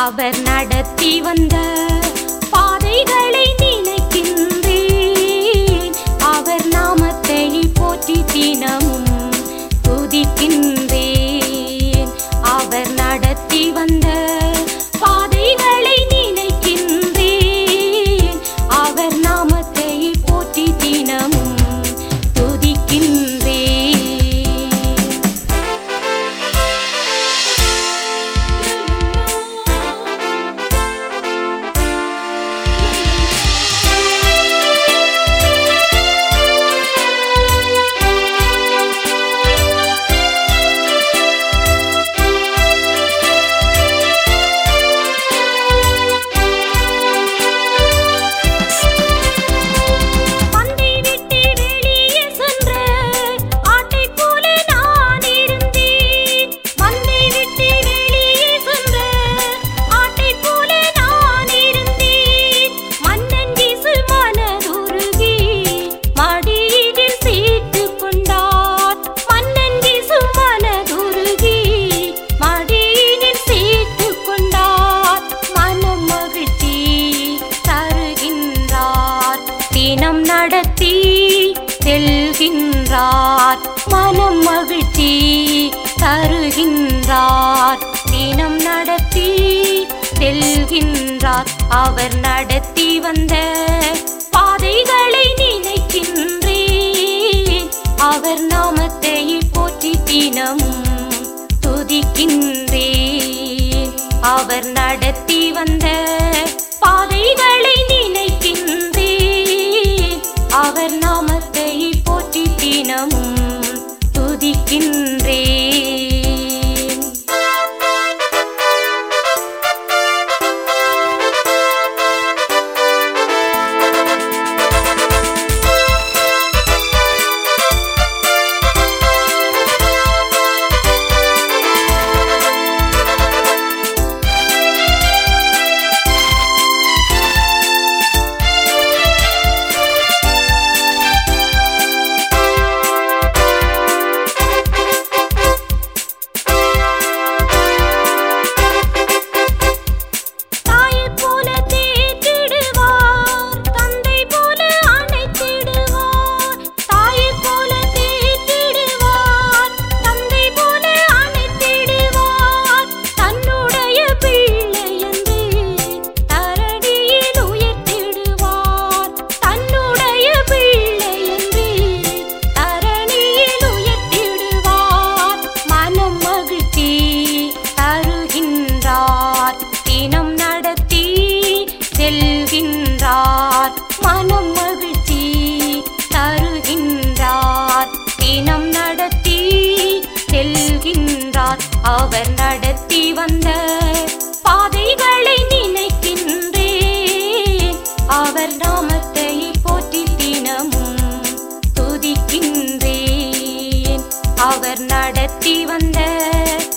அவர் நடத்தி வந்த பாதைகளை நினைக்கின்றேன் அவர் நாமத்தை போற்றி தினமும் துதிக்கின்றேன் அவர் நடத்தி வந்த பாதைகளை நினைக்கின்றேன் அவர் நாமத்தை போற்றி தினமும் துதிக்கின்றேன் மந்தை விட்டு வெளியே சென்ற ஆட்டைப் போல நான் இருந்தேன் மந்தை விட்டு வெளியே சென்ற ஆட்டைப் போல நான் இருந்தேன் மன்னன் இயேசு மனதுருகி மடியில் சேர்த்துக் கொண்டார் மன்னன் இயேசு மனதுருகி மடியில் சேர்த்துக் கொண்டார் மனம் மகிழ்ச்சி தருகின்றார் தினம் நடத்தி செல்கின்றார் மனம் மகிழ்ச்சி தருகின்றார் தினம் நடத்தி செல்கின்றார் அவர் நடத்தி வந்த பாதைகளை நினைக்கின்றேன் அவர் நாமத்தை போற்றி தினமும் துதிக்கின்றேன் அவர் நடத்தி வந்த பாதைகளை நினைக்கின்றேன் அவர் நாமத்தை போற்றி தினமும் துதிக்கின்றேன் தாயைப் போல தேற்றிடுவார் தந்தை போல அணைத்திடுவார் தாயைப் போல தேற்றிடுவார் தந்தை போல அணைத்திடுவார் தன்னுடைய பிள்ளை என்று தரணியில் உயர்த்திடுவார் தன்னுடைய பிள்ளை என்று தரணியில் உயர்த்திடுவார் மனம் மகிழ்ச்சி தருகின்றார் தினம் நடத்தி செல்கின்றார் மனம் மகிழ்ச்சி தருகின்றார் தினம் நடத்தி செல்கின்றார் அவர் நடத்தி வந்த பாதைகளை நினைக்கின்றேன் அவர் நாமத்தை போற்றி தினமும் துதிக்கின்றேன் அவர் நடத்தி வந்த